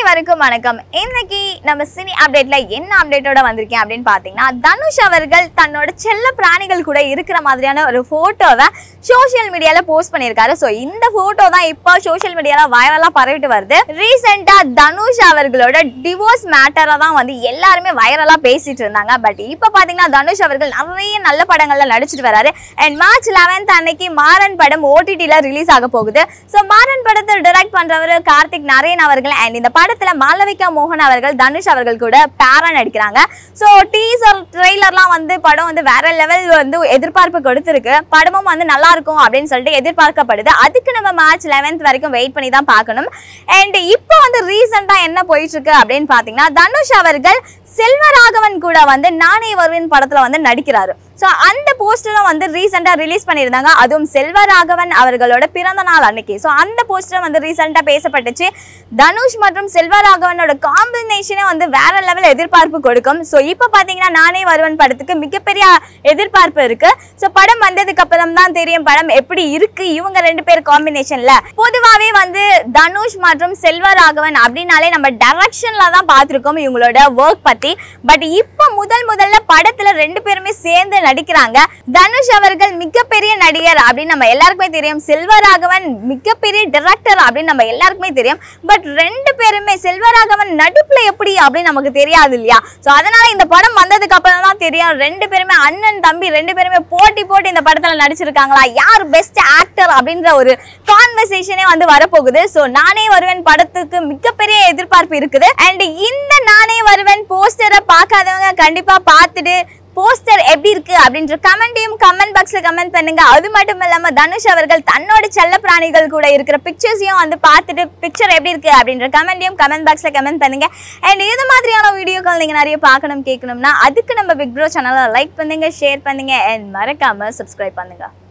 அனைவருக்கும் வணக்கம் இன்னைக்கு நம்ம சினி அப்டேட்ல என்ன அப்டேட்டோட வந்திருக்கேன் அப்படின்னு பாத்தீங்கன்னா தனுஷ் அவர்கள் தன்னோட செல்ல பிராணிகள் கூட இருக்கிற மாதிரியான ஒரு போட்டோவை சோஷியல் மீடியால போஸ்ட் பண்ணியிருக்காரு ஸோ இந்த போட்டோ தான் இப்போ சோஷியல் மீடியால வைரலா பரவிட்டு வருது ரீசெண்டா தனுஷ் அவர்களோட டிவோர்ஸ் மேட்டரை தான் வந்து எல்லாருமே வைரலா பேசிட்டு இருந்தாங்க பட் இப்போ பாத்தீங்கன்னா தனுஷ் அவர்கள் நிறைய நல்ல படங்கள்ல நடிச்சிட்டு வராரு அண்ட் மார்ச் லெவன்த் அன்னைக்கு மாறன் படம் ஓடிடில ரிலீஸ் ஆக போகுது ஸோ மாறன் படத்தை டைரக்ட் பண்றவர் கார்த்திக் நரேன் அவர்கள் அண்ட் இந்த படத்துல மாளவிகா மோகன் அவர்கள் தனுஷ் அவர்கள் கூட பேரா நடிக்கிறாங்க ஸோ டீசர் ட்ரெய்லர்லாம் வந்து படம் வந்து வேற லெவல் வந்து எதிர்பார்ப்பு கொடுத்துருக்கு படமும் வந்து நல்லா இருக்கும் அப்படின்னு சொல்லிட்டு எதிர்பார்க்கப்படுது அதுக்கு நம்ம மார்ச் லெவன்த் வரைக்கும் வெயிட் பண்ணி தான் பார்க்கணும் அண்ட் இப்போ வந்து ரீசெண்டாக என்ன போயிட்டு இருக்கு அப்படின்னு பார்த்தீங்கன்னா தனுஷ் அவர்கள் செல்வராகவன் கூட வந்து நானே வருவேன் படத்துல வந்து நடிக்கிறாரு ஸோ அந்த போஸ்டரும் வந்து ரீசெண்டாக ரிலீஸ் பண்ணியிருந்தாங்க அதுவும் செல்வராகவன் அவர்களோட பிறந்த நாள் அன்னைக்கு ஸோ அந்த போஸ்டர் வந்து ரீசெண்டாக பேசப்பட்டுச்சு தனுஷ் மற்றும் செல்வராகவனோட காம்பினேஷனே வந்து வேற லெவல் எதிர்பார்ப்பு கொடுக்கும் ஸோ இப்போ பார்த்தீங்கன்னா நானே வருவன் படத்துக்கு மிகப்பெரிய எதிர்பார்ப்பு இருக்கு ஸோ படம் வந்ததுக்கு அப்புறம் தான் தெரியும் படம் எப்படி இருக்கு இவங்க ரெண்டு பேர் காம்பினேஷன்ல பொதுவாகவே வந்து தனுஷ் மற்றும் செல்வராகவன் அப்படின்னாலே நம்ம டைரக்ஷன்ல தான் பார்த்துருக்கோம் இவங்களோட ஒர்க் பத்தி பட் இப்போ முதல் முதல்ல படத்துல ரெண்டு பேருமே சேர்ந்து நடிக்கிறாங்க தனுஷ் அவர்கள் மிகப்பெரிய நடிகர் அப்படின்னு நம்ம எல்லாருக்குமே தெரியும் செல்வராகவன் மிகப்பெரிய டைரக்டர் அப்படின்னு நம்ம எல்லாருக்குமே தெரியும் பட் ரெண்டு பேருமே செல்வராகவன் நடிப்புல எப்படி அப்படின்னு நமக்கு தெரியாது இல்லையா ஸோ அதனால இந்த படம் வந்ததுக்கு அப்புறம் தான் தெரியும் ரெண்டு பேருமே அண்ணன் தம்பி ரெண்டு பேருமே போட்டி போட்டு இந்த படத்துல நடிச்சிருக்காங்களா யார் பெஸ்ட் ஆக்டர் அப்படின்ற ஒரு கான்வர்சேஷனே வந்து வரப்போகுது ஸோ நானே வருவேன் படத்துக்கு மிகப்பெரிய எதிர்பார்ப்பு இருக்குது அண்ட் இந்த நானே வருவேன் போஸ்டரை பார்க்காதவங்க கண்டிப்பா பார்த்துட்டு போஸ்டர் எப்படி இருக்கு அப்படின்ற கமெண்ட்டையும் கமெண்ட் பாக்ஸ்ல கமெண்ட் பண்ணுங்க அது மட்டும் இல்லாம தனுஷ் அவர்கள் தன்னோட செல்ல பிராணிகள் கூட இருக்கிற பிக்சர்ஸையும் வந்து பார்த்துட்டு பிக்சர் எப்படி இருக்கு அப்படின்ற கமெண்ட்டையும் கமெண்ட் பாக்ஸ்ல கமெண்ட் பண்ணுங்க அண்ட் இது மாதிரியான வீடியோக்கள் நீங்க நிறைய பார்க்கணும் கேட்கணும்னா அதுக்கு நம்ம பிக் ப்ரோ சேனலை லைக் பண்ணுங்க ஷேர் பண்ணுங்க அண்ட் மறக்காம சப்ஸ்கிரைப் பண்ணுங்க